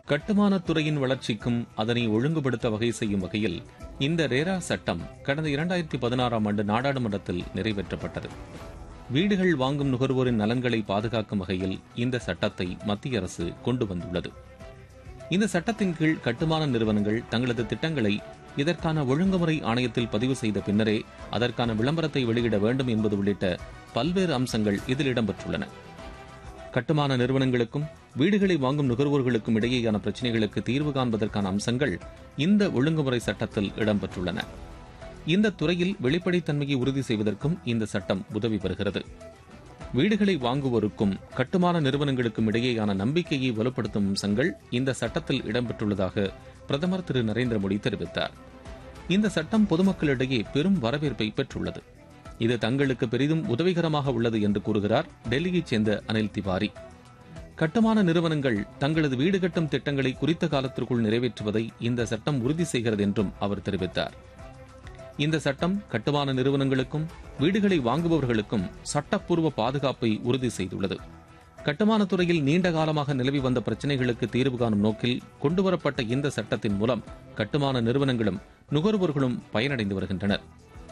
கட்டுமானத் துறையின் வளர்ச்சிக்கும் அதனை ஒழுங்குபடுத்த வகை செய்யும் வகையில் இந்த ரேரா சட்டம் கடந்த இரண்டாயிரத்தி பதினாறாம் ஆண்டு நாடாளுமன்றத்தில் நிறைவேற்றப்பட்டது வீடுகள் வாங்கும் நுகர்வோரின் நலன்களை பாதுகாக்கும் வகையில் இந்த சட்டத்தை மத்திய அரசு கொண்டு வந்துள்ளது இந்த சட்டத்தின் கீழ் கட்டுமான நிறுவனங்கள் தங்களது திட்டங்களை இதற்கான ஒழுங்குமுறை ஆணையத்தில் பதிவு செய்த பின்னரே அதற்கான விளம்பரத்தை வெளியிட வேண்டும் என்பது உள்ளிட்ட பல்வேறு அம்சங்கள் இதில் இடம்பெற்றுள்ளன கட்டுமான நிறுவனங்களுக்கும் வீடுகளை வாங்கும் நுகர்வோர்களுக்கும் இடையேயான பிரச்சினைகளுக்கு தீர்வு காண்பதற்கான அம்சங்கள் இந்த ஒழுங்குமுறை சட்டத்தில் இடம்பெற்றுள்ளன இந்த துறையில் வெளிப்படைத்தன்மையை உறுதி செய்வதற்கும் இந்த சட்டம் உதவி பெறுகிறது வீடுகளை வாங்குவோருக்கும் கட்டுமான நிறுவனங்களுக்கும் இடையேயான நம்பிக்கையை வலுப்படுத்தும் அம்சங்கள் இந்த சட்டத்தில் இடம்பெற்றுள்ளதாக பிரதமர் திரு நரேந்திர மோடி தெரிவித்தார் இந்த சட்டம் பொதுமக்களிடையே பெரும் வரவேற்பை பெற்றுள்ளது இது தங்களுக்கு பெரிதும் உதவிகரமாக உள்ளது என்று கூறுகிறார் டெல்லியைச் சேர்ந்த அனில் திவாரி கட்டுமான நிறுவனங்கள் தங்களது வீடு கட்டும் திட்டங்களை குறித்த காலத்திற்குள் நிறைவேற்றுவதை இந்த சட்டம் உறுதி செய்கிறது என்றும் அவர் தெரிவித்தார் இந்த சட்டம் கட்டுமான நிறுவனங்களுக்கும் வீடுகளை வாங்குபவர்களுக்கும் சட்டப்பூர்வ பாதுகாப்பை உறுதி செய்துள்ளது கட்டுமானத் துறையில் நீண்ட காலமாக நிலவி வந்த பிரச்சினைகளுக்கு தீர்வு காணும் நோக்கில் கொண்டுவரப்பட்ட இந்த சட்டத்தின் மூலம் கட்டுமான நிறுவனங்களும் நுகர்வோர்களும் பயனடைந்து வருகின்றனர்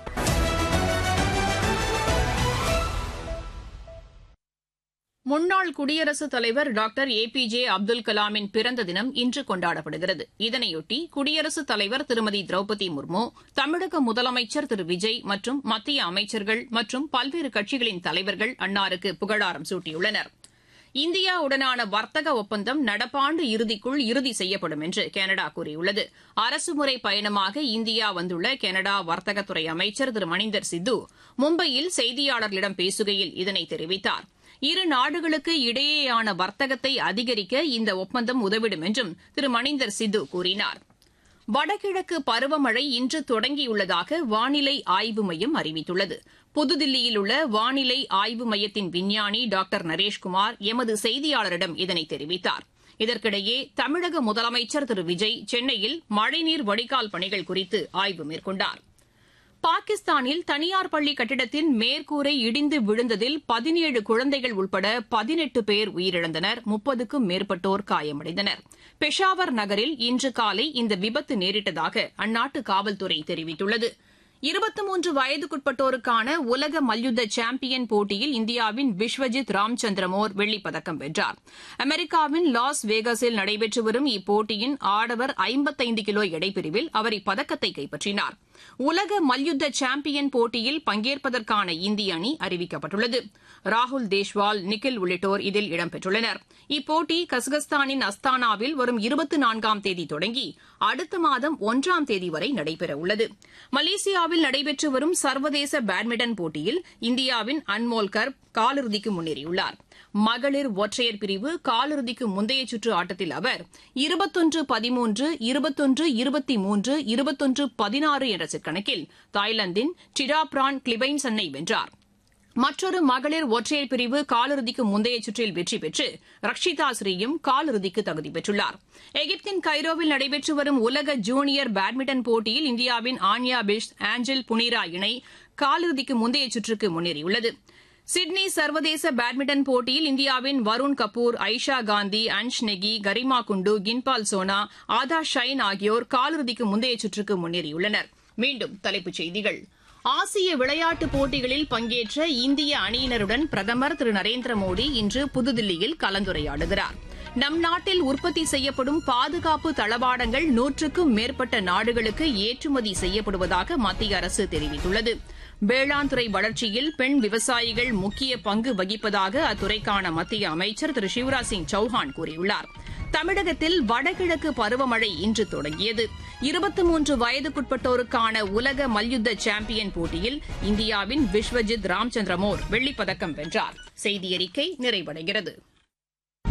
முன்னாள் குடியரசுத் தலைவர் doctor A P J Abdul கலாமின் பிறந்த தினம் இன்று கொண்டாடப்படுகிறது இதனையொட்டி குடியரசுத் தலைவர் திருமதி திரௌபதி முர்மு தமிழக முதலமைச்சர் திரு விஜய் மற்றும் மத்திய அமைச்சர்கள் மற்றும் பல்வேறு கட்சிகளின் தலைவர்கள் அன்னாருக்கு புகழாரம் சூட்டியுள்ளனர் இந்தியாவுடனான வர்த்தக ஒப்பந்தம் நடப்பாண்டு இறுதிக்குள் இறுதி செய்யப்படும் என்று கனடா கூறியுள்ளது அரசுமுறை பயணமாக இந்தியா வந்துள்ள கனடா வர்த்தகத்துறை அமைச்சர் திரு மணிந்தர் சித்து மும்பையில் செய்தியாளர்களிடம் பேசுகையில் இதனை தெரிவித்தார் இரு நாடுகளுக்கு இடையேயான வர்த்தகத்தை அதிகரிக்க இந்த ஒப்பந்தம் உதவிடும் என்றும் திரு மணிந்தர் சித்து கூறினார் வடகிழக்கு பருவமழை இன்று தொடங்கியுள்ளதாக வானிலை ஆய்வு மையம் அறிவித்துள்ளது புதுதில்லியில் உள்ள வானிலை ஆய்வு மையத்தின் விஞ்ஞானி டாக்டர் நரேஷ்குமார் எமது செய்தியாளரிடம் இதனை தெரிவித்தார் இதற்கிடையே தமிழக முதலமைச்சர் திரு விஜய் சென்னையில் மழைநீர் வடிகால் பணிகள் குறித்து ஆய்வு மேற்கொண்டாா் பாகிஸ்தானில் தனியார் பள்ளி கட்டிடத்தின் மேற்கூரை இடிந்து விழுந்ததில் பதினேழு குழந்தைகள் உட்பட பதினெட்டு பேர் உயிரிழந்தனர் முப்பதுக்கும் மேற்பட்டோர் காயமடைந்தனர் பெஷாவர் நகரில் இன்று காலை இந்த விபத்து நேரிட்டதாக அந்நாட்டு காவல்துறை தெரிவித்துள்ளது இருபத்தி மூன்று வயதுக்குட்பட்டோருக்கான உலக மல்யுத்த சாம்பியன் போட்டியில் இந்தியாவின் விஸ்வஜித் ராம்சந்திரமோர் வெள்ளிப்பதக்கம் வென்றார் அமெரிக்காவின் லாஸ் வேகஸில் நடைபெற்று வரும் இப்போட்டியின் ஆடவர் ஐம்பத்தைந்து கிலோ எடைப்பிரிவில் அவர் இப்பதக்கத்தை கைப்பற்றினார் உலக மல்யுத்த சாம்பியன் போட்டியில் பங்கேற்பதற்கான இந்திய அணி அறிவிக்கப்பட்டுள்ளது ராகுல் தேஷ்வால் நிக்கில் உள்ளிட்டோர் இதில் இடம்பெற்றுள்ளனர் இப்போட்டி கசகஸ்தானின் அஸ்தானாவில் வரும் இருபத்தி நான்காம் தேதி தொடங்கி அடுத்த மாதம் ஒன்றாம் தேதி வரை நடைபெறவுள்ளது மலேசியாவில் நடைபெற்று வரும் சர்வதேச பேட்மிண்டன் போட்டியில் இந்தியாவின் அன்மோல் கர்ப் காலிறுதிக்கு முன்னேறியுள்ளார் மகளிர் ஒற்றையர் பிரிவு காலிறுதிக்கு முந்தைய சுற்று ஆட்டத்தில் அவர் இருபத்தொன்று பதிமூன்று இருபத்தொன்று இருபத்தி மூன்று இருபத்தொன்று பதினாறு என்ற செட் கணக்கில் தாய்லாந்தின் டிடாப்ரான் கிளிபைன்சன்னை வென்றார் மற்றொரு மகளிர் ஒற்றையர் பிரிவு காலிறுதிக்கு முந்தைய சுற்றில் வெற்றி பெற்று ரக்ஷிதா ஸ்ரீயும் காலிறுதிக்கு தகுதி பெற்றுள்ளார் எகிப்தின் கைரோவில் நடைபெற்று வரும் உலக ஜூனியர் பேட்மிண்டன் போட்டியில் இந்தியாவின் ஆன்யா பிஷ் ஆஞ்சல் புனிரா இணை காலிறுதிக்கு முந்தைய சுற்றுக்கு முன்னேறியுள்ளது சிட்னி சர்வதேச பேட்மிண்டன் போட்டியில் இந்தியாவின் வருண் கபூர் ஐஷா காந்தி அன்ஷ் நெகி கரிமா குண்டு கின்பால் சோனா ஆதா ஷைன் ஆகியோர் காலிறுதிக்கு முந்தைய சுற்றுக்கு முன்னேறியுள்ளனர் மீண்டும் தலைப்புச் செய்திகள் ஆசிய விளையாட்டுப் போட்டிகளில் பங்கேற்ற இந்திய அணியினருடன் பிரதமர் திரு நரேந்திர மோடி இன்று புதுதில்லியில் கலந்துரையாடுகிறார் நம் நாட்டில் உற்பத்தி செய்யப்படும் பாதுகாப்பு தளவாடங்கள் நூற்றுக்கும் மேற்பட்ட நாடுகளுக்கு ஏற்றுமதி செய்யப்படுவதாக மத்திய அரசு தெரிவித்துள்ளது வேளாண் துறை வளர்ச்சியில் பெண் விவசாயிகள் முக்கிய பங்கு வகிப்பதாக அத்துறைக்கான மத்திய அமைச்சர் திரு சிவராஜ் சிங் சௌஹான் கூறியுள்ளார் தமிழகத்தில் வடகிழக்கு பருவமழை இன்று தொடங்கியது இருபத்தி மூன்று வயதுக்குட்பட்டோருக்கான உலக மல்யுத்த சாம்பியன் போட்டியில் இந்தியாவின் விஸ்வஜித் ராம்சந்திரமோர் வெள்ளிப்பதக்கம் வென்றார் செய்தியறிக்கை நிறைவடைகிறது